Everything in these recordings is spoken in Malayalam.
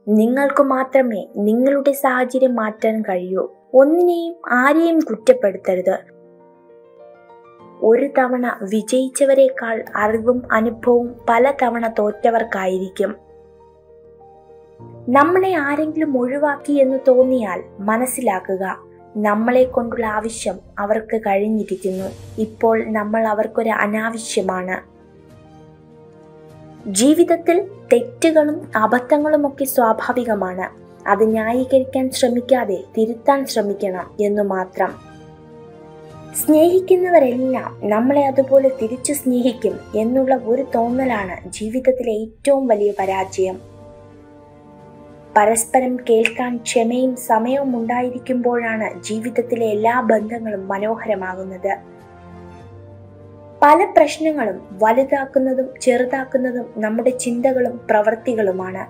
നിങ്ങൾക്ക് മാത്രമേ നിങ്ങളുടെ സാഹചര്യം മാറ്റാൻ കഴിയൂ ഒന്നിനെയും ആരെയും കുറ്റപ്പെടുത്തരുത് ഒരു തവണ വിജയിച്ചവരെക്കാൾ അറിവും അനുഭവവും പല തവണ തോറ്റവർക്കായിരിക്കും നമ്മളെ ആരെങ്കിലും ഒഴിവാക്കി എന്ന് തോന്നിയാൽ മനസ്സിലാക്കുക നമ്മളെ കൊണ്ടുള്ള ആവശ്യം അവർക്ക് കഴിഞ്ഞിരിക്കുന്നു ഇപ്പോൾ നമ്മൾ അവർക്കൊരു അനാവശ്യമാണ് ജീവിതത്തിൽ തെറ്റുകളും അബദ്ധങ്ങളുമൊക്കെ സ്വാഭാവികമാണ് അത് ന്യായീകരിക്കാൻ ശ്രമിക്കാതെ തിരുത്താൻ ശ്രമിക്കണം എന്നു മാത്രം സ്നേഹിക്കുന്നവരെല്ലാം നമ്മളെ അതുപോലെ തിരിച്ചു സ്നേഹിക്കും എന്നുള്ള ഒരു തോന്നലാണ് ജീവിതത്തിലെ ഏറ്റവും വലിയ പരാജയം പരസ്പരം കേൾക്കാൻ ക്ഷമയും സമയവും ഉണ്ടായിരിക്കുമ്പോഴാണ് ജീവിതത്തിലെ എല്ലാ ബന്ധങ്ങളും മനോഹരമാകുന്നത് പല പ്രശ്നങ്ങളും വലുതാക്കുന്നതും ചെറുതാക്കുന്നതും നമ്മുടെ ചിന്തകളും പ്രവൃത്തികളുമാണ്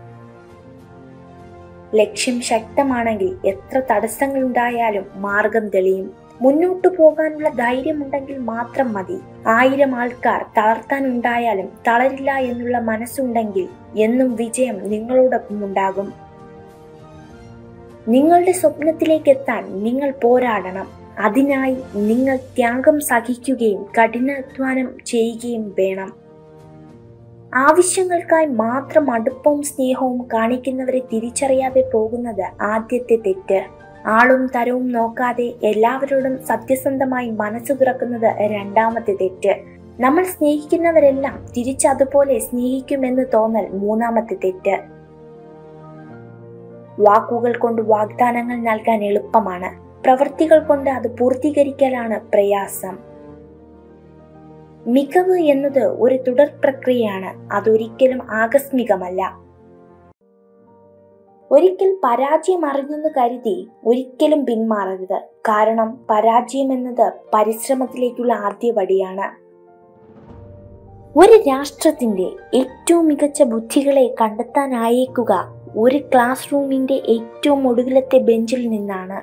ലക്ഷ്യം ശക്തമാണെങ്കിൽ എത്ര തടസ്സങ്ങൾ ഉണ്ടായാലും മാർഗം തെളിയും മുന്നോട്ടു പോകാനുള്ള ധൈര്യമുണ്ടെങ്കിൽ മാത്രം മതി ആയിരം ആൾക്കാർ തളർത്താനുണ്ടായാലും തളരില്ല എന്നുള്ള മനസ്സുണ്ടെങ്കിൽ എന്നും വിജയം നിങ്ങളോടൊപ്പം ഉണ്ടാകും നിങ്ങളുടെ സ്വപ്നത്തിലേക്ക് എത്താൻ നിങ്ങൾ പോരാടണം അതിനായി നിങ്ങൾ ത്യാഗം സഹിക്കുകയും കഠിനാധ്വാനം ചെയ്യുകയും വേണം ആവശ്യങ്ങൾക്കായി മാത്രം അടുപ്പവും സ്നേഹവും കാണിക്കുന്നവരെ തിരിച്ചറിയാതെ പോകുന്നത് ആദ്യത്തെ തെറ്റ് ആളും തരവും നോക്കാതെ എല്ലാവരോടും സത്യസന്ധമായി മനസ്സ് തുറക്കുന്നത് രണ്ടാമത്തെ തെറ്റ് നമ്മൾ സ്നേഹിക്കുന്നവരെല്ലാം തിരിച്ചതുപോലെ സ്നേഹിക്കുമെന്ന് തോന്നൽ മൂന്നാമത്തെ തെറ്റ് വാക്കുകൾ കൊണ്ട് വാഗ്ദാനങ്ങൾ നൽകാൻ എളുപ്പമാണ് പ്രവൃത്തികൾ കൊണ്ട് അത് പൂർത്തീകരിക്കലാണ് പ്രയാസം മികവ് എന്നത് ഒരു തുടർ പ്രക്രിയയാണ് അതൊരിക്കലും ആകസ്മികമല്ല ഒരിക്കൽ പരാജയം അറിഞ്ഞെന്ന് കരുതി ഒരിക്കലും പിന്മാറരുത് കാരണം പരാജയം എന്നത് പരിശ്രമത്തിലേക്കുള്ള ആദ്യപടിയാണ് ഒരു രാഷ്ട്രത്തിന്റെ ഏറ്റവും മികച്ച ബുദ്ധികളെ കണ്ടെത്താനായേക്കുക ഒരു ക്ലാസ് റൂമിന്റെ ഏറ്റവും ഒടുവിലത്തെ ബെഞ്ചിൽ നിന്നാണ്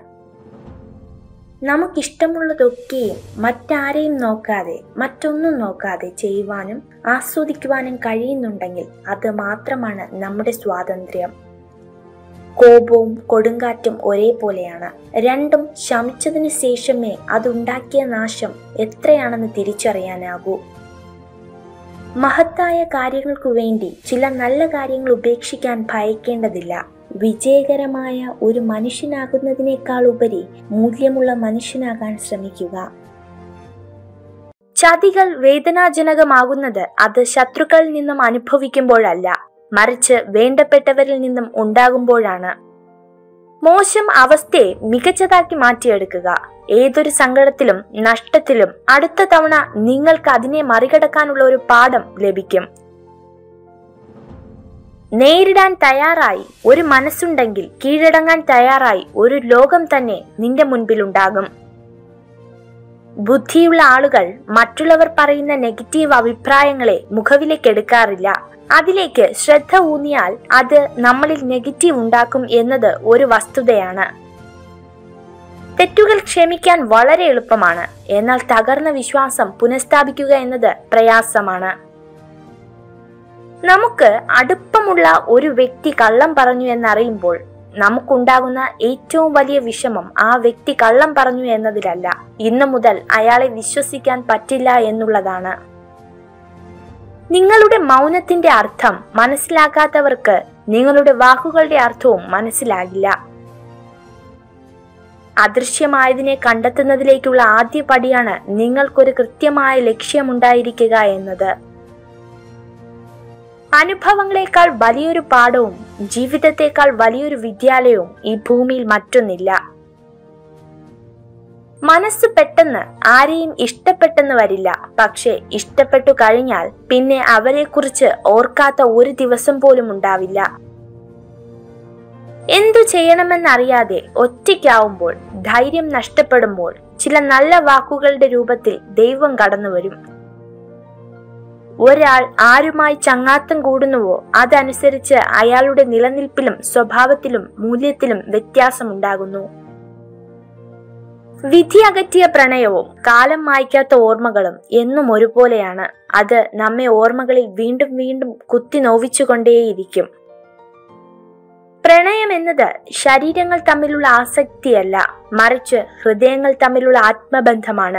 നമുക്കിഷ്ടമുള്ളതൊക്കെയും മറ്റാരെയും നോക്കാതെ മറ്റൊന്നും നോക്കാതെ ചെയ്യുവാനും ആസ്വദിക്കുവാനും കഴിയുന്നുണ്ടെങ്കിൽ അത് മാത്രമാണ് നമ്മുടെ സ്വാതന്ത്ര്യം കോപവും കൊടുങ്കാറ്റും ഒരേപോലെയാണ് രണ്ടും ശമിച്ചതിനു ശേഷമേ അതുണ്ടാക്കിയ നാശം എത്രയാണെന്ന് തിരിച്ചറിയാനാകൂ മഹത്തായ കാര്യങ്ങൾക്കു വേണ്ടി ചില നല്ല കാര്യങ്ങൾ ഉപേക്ഷിക്കാൻ ഭയക്കേണ്ടതില്ല വിജയകരമായ ഒരു മനുഷ്യനാകുന്നതിനേക്കാൾ ഉപരി മൂല്യമുള്ള മനുഷ്യനാകാൻ ശ്രമിക്കുക ചതികൾ വേദനാജനകമാകുന്നത് അത് ശത്രുക്കളിൽ നിന്നും അനുഭവിക്കുമ്പോഴല്ല മറിച്ച് വേണ്ടപ്പെട്ടവരിൽ നിന്നും ഉണ്ടാകുമ്പോഴാണ് മോശം അവസ്ഥയെ മികച്ചതാക്കി മാറ്റിയെടുക്കുക ഏതൊരു സങ്കടത്തിലും നഷ്ടത്തിലും അടുത്ത തവണ നിങ്ങൾക്ക് അതിനെ മറികടക്കാനുള്ള ഒരു പാഠം ലഭിക്കും നേരിടാൻ തയ്യാറായി ഒരു മനസ്സുണ്ടെങ്കിൽ കീഴടങ്ങാൻ തയ്യാറായി ഒരു ലോകം തന്നെ നിന്റെ മുൻപിലുണ്ടാകും ബുദ്ധിയുള്ള ആളുകൾ മറ്റുള്ളവർ പറയുന്ന നെഗറ്റീവ് അഭിപ്രായങ്ങളെ മുഖവിലേക്കെടുക്കാറില്ല അതിലേക്ക് ശ്രദ്ധ ഊന്നിയാൽ അത് നമ്മളിൽ നെഗറ്റീവ് ഉണ്ടാക്കും എന്നത് ഒരു വസ്തുതയാണ് തെറ്റുകൾ ക്ഷമിക്കാൻ വളരെ എളുപ്പമാണ് എന്നാൽ തകർന്ന വിശ്വാസം പുനഃസ്ഥാപിക്കുക എന്നത് പ്രയാസമാണ് നമുക്ക് അടുപ്പമുള്ള ഒരു വ്യക്തി കള്ളം പറഞ്ഞു എന്നറിയുമ്പോൾ നമുക്കുണ്ടാകുന്ന ഏറ്റവും വലിയ വിഷമം ആ വ്യക്തി കള്ളം പറഞ്ഞു എന്നതിലല്ല ഇന്നു മുതൽ അയാളെ വിശ്വസിക്കാൻ പറ്റില്ല എന്നുള്ളതാണ് നിങ്ങളുടെ മൗനത്തിന്റെ അർത്ഥം മനസ്സിലാക്കാത്തവർക്ക് നിങ്ങളുടെ വാക്കുകളുടെ അർത്ഥവും മനസ്സിലാകില്ല അദൃശ്യമായതിനെ കണ്ടെത്തുന്നതിലേക്കുള്ള ആദ്യ പടിയാണ് നിങ്ങൾക്കൊരു കൃത്യമായ ലക്ഷ്യമുണ്ടായിരിക്കുക എന്നത് അനുഭവങ്ങളെക്കാൾ വലിയൊരു പാഠവും ജീവിതത്തെക്കാൾ വലിയൊരു വിദ്യാലയവും ഈ ഭൂമിയിൽ മറ്റൊന്നില്ല മനസ്സ് പെട്ടെന്ന് ആരെയും ഇഷ്ടപ്പെട്ടെന്ന് വരില്ല പക്ഷെ ഇഷ്ടപ്പെട്ടു കഴിഞ്ഞാൽ പിന്നെ അവരെക്കുറിച്ച് ഓർക്കാത്ത ഒരു ദിവസം പോലും ഉണ്ടാവില്ല എന്തു ചെയ്യണമെന്നറിയാതെ ഒറ്റയ്ക്കാവുമ്പോൾ ധൈര്യം നഷ്ടപ്പെടുമ്പോൾ ചില നല്ല വാക്കുകളുടെ രൂപത്തിൽ ദൈവം കടന്നു വരും ഒരാൾ ആരുമായി ചങ്ങാത്തം കൂടുന്നുവോ അതനുസരിച്ച് അയാളുടെ നിലനിൽപ്പിലും സ്വഭാവത്തിലും മൂല്യത്തിലും വ്യത്യാസമുണ്ടാകുന്നു വിധി അകറ്റിയ പ്രണയവും കാലം മായ്ക്കാത്ത ഓർമ്മകളും എന്നും ഒരുപോലെയാണ് അത് നമ്മെ ഓർമ്മകളിൽ വീണ്ടും വീണ്ടും കുത്തി നോവിച്ചുകൊണ്ടേയിരിക്കും എന്നത് ശരീരങ്ങൾ തമ്മിലുള്ള ആസക്തിയല്ല മറിച്ച് ഹൃദയങ്ങൾ തമ്മിലുള്ള ആത്മബന്ധമാണ്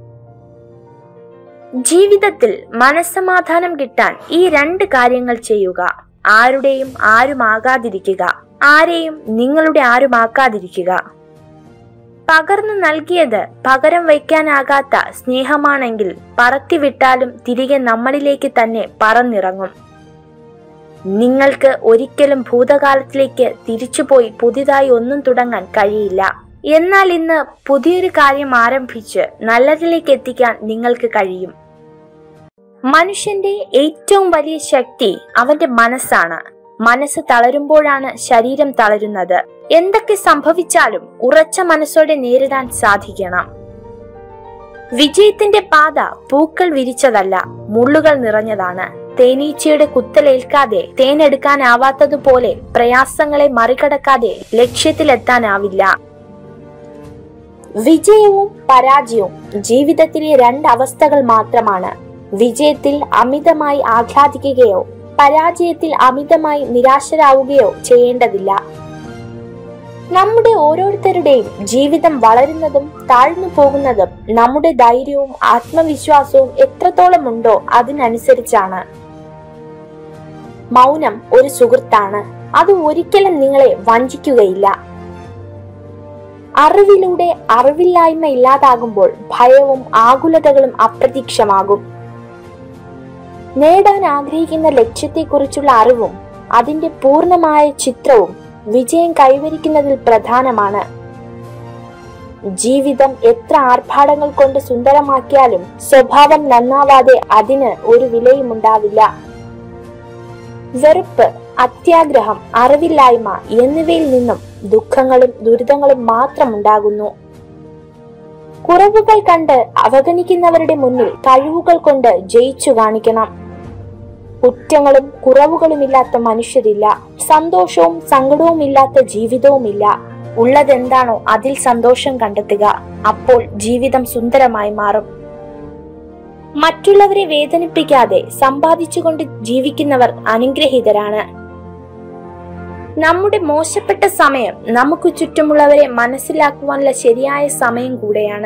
ജീവിതത്തിൽ മനസ്സമാധാനം കിട്ടാൻ ഈ രണ്ട് കാര്യങ്ങൾ ചെയ്യുക ആരുടെയും ആരുമാകാതിരിക്കുക ആരെയും നിങ്ങളുടെ ആരുമാക്കാതിരിക്കുക പകർന്നു നൽകിയത് പകരം വയ്ക്കാനാകാത്ത സ്നേഹമാണെങ്കിൽ പറത്തിവിട്ടാലും തിരികെ നമ്മളിലേക്ക് തന്നെ പറന്നിറങ്ങും നിങ്ങൾക്ക് ഒരിക്കലും ഭൂതകാലത്തിലേക്ക് തിരിച്ചുപോയി പുതിയതായി ഒന്നും തുടങ്ങാൻ കഴിയില്ല എന്നാൽ ഇന്ന് പുതിയൊരു കാര്യം ആരംഭിച്ച് നല്ലതിലേക്ക് എത്തിക്കാൻ നിങ്ങൾക്ക് കഴിയും മനുഷ്യന്റെ ഏറ്റവും വലിയ ശക്തി അവന്റെ മനസ്സാണ് മനസ്സ് തളരുമ്പോഴാണ് ശരീരം തളരുന്നത് എന്തൊക്കെ സംഭവിച്ചാലും ഉറച്ച മനസ്സോടെ നേരിടാൻ സാധിക്കണം വിജയത്തിന്റെ പാത പൂക്കൾ വിരിച്ചതല്ല മുള്ളുകൾ നിറഞ്ഞതാണ് തേനീച്ചയുടെ കുത്തലേൽക്കാതെ തേനെടുക്കാനാവാത്തതുപോലെ പ്രയാസങ്ങളെ മറികടക്കാതെ ലക്ഷ്യത്തിലെത്താനാവില്ല വിജയവും പരാജയവും ജീവിതത്തിലെ രണ്ട് അവസ്ഥകൾ മാത്രമാണ് വിജയത്തിൽ അമിതമായി ആഹ്ലാദിക്കുകയോ പരാജയത്തിൽ അമിതമായി നിരാശരാവുകയോ ചെയ്യേണ്ടതില്ല നമ്മുടെ ഓരോരുത്തരുടെയും ജീവിതം വളരുന്നതും താഴ്ന്നു പോകുന്നതും നമ്മുടെ ധൈര്യവും ആത്മവിശ്വാസവും എത്രത്തോളം ഉണ്ടോ അതിനനുസരിച്ചാണ് മൗനം ഒരു സുഹൃത്താണ് അത് ഒരിക്കലും നിങ്ങളെ വഞ്ചിക്കുകയില്ല അറിവിലൂടെ അറിവില്ലായ്മ ഇല്ലാതാകുമ്പോൾ ഭയവും ആകുലതകളും അപ്രത്യക്ഷമാകും നേടാൻ ആഗ്രഹിക്കുന്ന ലക്ഷ്യത്തെക്കുറിച്ചുള്ള അറിവും അതിന്റെ പൂർണ്ണമായ ചിത്രവും വിജയം കൈവരിക്കുന്നതിൽ പ്രധാനമാണ് ജീവിതം എത്ര ആർഭാടങ്ങൾ കൊണ്ട് സുന്ദരമാക്കിയാലും സ്വഭാവം നന്നാവാതെ അതിന് ഒരു വിലയും ഉണ്ടാവില്ല വെറുപ്പ് അത്യാഗ്രഹം അറിവില്ലായ്മ എന്നിവയിൽ നിന്നും ദുഃഖങ്ങളും ദുരിതങ്ങളും മാത്രം ഉണ്ടാകുന്നു കുറവുകൾ കണ്ട് അവഗണിക്കുന്നവരുടെ മുന്നിൽ കഴിവുകൾ കൊണ്ട് ജയിച്ചു കാണിക്കണം കുറ്റങ്ങളും കുറവുകളുമില്ലാത്ത മനുഷ്യരില്ല സന്തോഷവും സങ്കടവും ഇല്ലാത്ത ജീവിതവുമില്ല ഉള്ളതെന്താണോ അതിൽ സന്തോഷം കണ്ടെത്തുക അപ്പോൾ ജീവിതം സുന്ദരമായി മാറും മറ്റുള്ളവരെ വേദനിപ്പിക്കാതെ സമ്പാദിച്ചുകൊണ്ട് ജീവിക്കുന്നവർ അനുഗ്രഹീതരാണ് നമ്മുടെ മോശപ്പെട്ട സമയം നമുക്ക് ചുറ്റുമുള്ളവരെ മനസ്സിലാക്കുവാനുള്ള ശരിയായ സമയം കൂടെയാണ്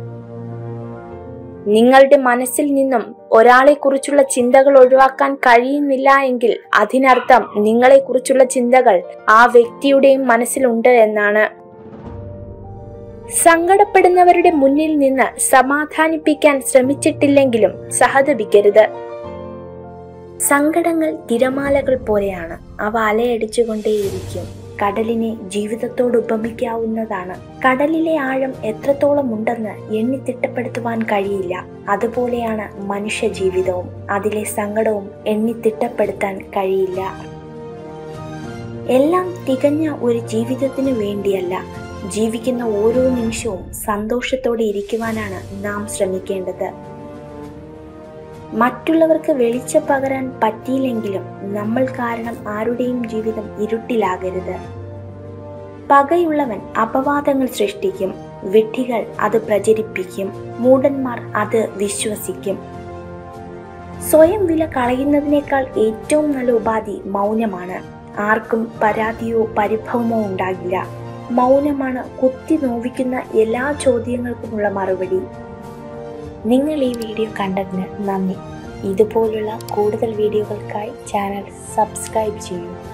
നിങ്ങളുടെ മനസ്സിൽ നിന്നും ഒരാളെ കുറിച്ചുള്ള ചിന്തകൾ ഒഴിവാക്കാൻ കഴിയുന്നില്ല എങ്കിൽ അതിനർത്ഥം നിങ്ങളെ കുറിച്ചുള്ള ചിന്തകൾ ആ വ്യക്തിയുടെയും മനസ്സിലുണ്ട് എന്നാണ് സങ്കടപ്പെടുന്നവരുടെ മുന്നിൽ നിന്ന് സമാധാനിപ്പിക്കാൻ ശ്രമിച്ചിട്ടില്ലെങ്കിലും സഹതപിക്കരുത് സങ്കടങ്ങൾ തിരമാലകൾ പോലെയാണ് അവ അലയടിച്ചുകൊണ്ടേയിരിക്കും കടലിനെ ജീവിതത്തോട് ഉപമിക്കാവുന്നതാണ് കടലിലെ ആഴം എത്രത്തോളം ഉണ്ടെന്ന് എണ്ണി തിട്ടപ്പെടുത്തുവാൻ കഴിയില്ല അതുപോലെയാണ് മനുഷ്യ ജീവിതവും അതിലെ സങ്കടവും എണ്ണി തിട്ടപ്പെടുത്താൻ കഴിയില്ല എല്ലാം തികഞ്ഞ ഒരു ജീവിതത്തിന് വേണ്ടിയല്ല ജീവിക്കുന്ന ഓരോ നിമിഷവും സന്തോഷത്തോടെ ഇരിക്കുവാനാണ് നാം ശ്രമിക്കേണ്ടത് മറ്റുള്ളവർക്ക് വെളിച്ചം പകരാൻ പറ്റിയില്ലെങ്കിലും നമ്മൾ കാരണം ആരുടെയും ജീവിതം ഇരുട്ടിലാകരുത് പകയുള്ളവൻ അപവാദങ്ങൾ സൃഷ്ടിക്കും വിഡ്ഢികൾ അത് പ്രചരിപ്പിക്കും മൂഢന്മാർ അത് വിശ്വസിക്കും സ്വയം വില കളയുന്നതിനേക്കാൾ ഏറ്റവും നല്ല ഉപാധി മൗനമാണ് ആർക്കും പരാതിയോ പരിഭവമോ ഉണ്ടാകില്ല മൗനമാണ് കുത്തി നോവിക്കുന്ന എല്ലാ ചോദ്യങ്ങൾക്കുമുള്ള മറുപടി നിങ്ങൾ ഈ വീഡിയോ കണ്ടതിന് നന്ദി ഇതുപോലുള്ള കൂടുതൽ വീഡിയോകൾക്കായി ചാനൽ സബ്സ്ക്രൈബ് ചെയ്യൂ